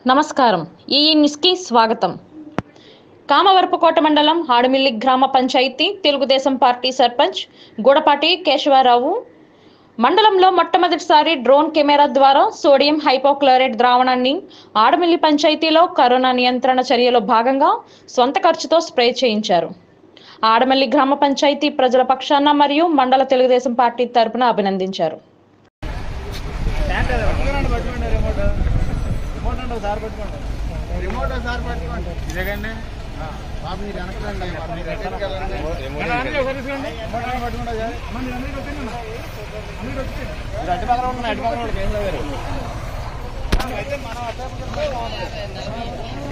నమస్కారం ఈ న్యూస్కి స్వాగతం కామవరపుకోట మండలం ఆడమిల్లి గ్రామ పంచాయతీ తెలుగుదేశం పార్టీ సర్పంచ్ గూడపాటి కేశవరావు మండలంలో మొట్టమొదటిసారి డ్రోన్ కెమెరా ద్వారా సోడియం హైపోక్లోరైడ్ ద్రావణాన్ని ఆడమిల్లి పంచాయతీలో కరోనా నియంత్రణ చర్యలో భాగంగా సొంత ఖర్చుతో స్ప్రే చేయించారు ఆడమల్లి గ్రామ పంచాయతీ ప్రజల పక్షాన మరియు మండల తెలుగుదేశం పార్టీ తరపున అభినందించారు పట్టుకోండి పట్టుకోండి రిమోట్ రిమోట్ అంటే ఒకసారి పట్టుకోండి రిమోట్ ఒకసారి పట్టుకోండి ఇదేగండి బాబు మీరు వెనకరండి మీరు ఎక్కడికి వెళ్ళండి అన్నీ ఒకసారి తీసుకోండి రిమోట్ అంటే పట్టుకోండి ఒకసారి. అమ్మ, మీరు అందరికీ వచ్చేయండి అన్న. అందరికీ వచ్చేయండి. మీరు అటు పక్కన ఉండండి, అటు పక్కన ఉండండి, కేశవ గారు. అయితే మనం అటే పక్కన పోయి బాగుంటుంది.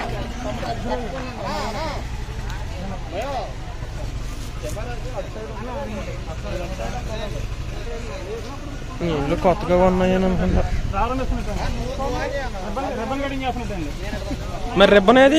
ఇల్లు కొత్తగా ఉన్నాయని అనుకుంటా ప్రారంభిస్తున్నట్టండి. రిబ్బన్ రిబ్బన్ కటింగ్ చేస్తున్నట్టండి. మరి రిబ్బన్ ఏది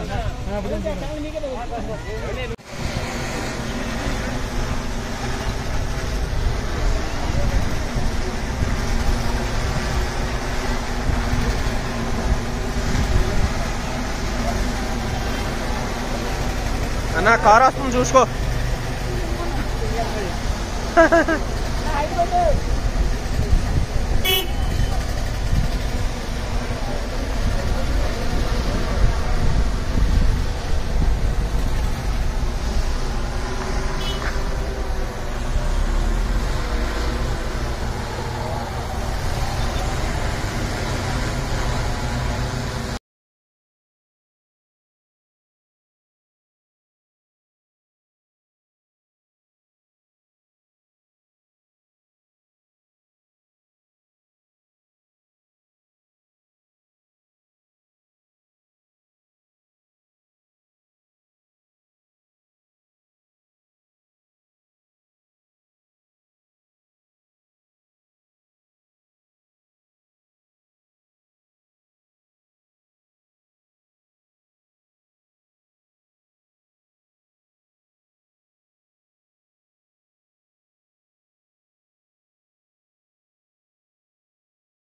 అన్న కార్ వస్తుంది చూసుకో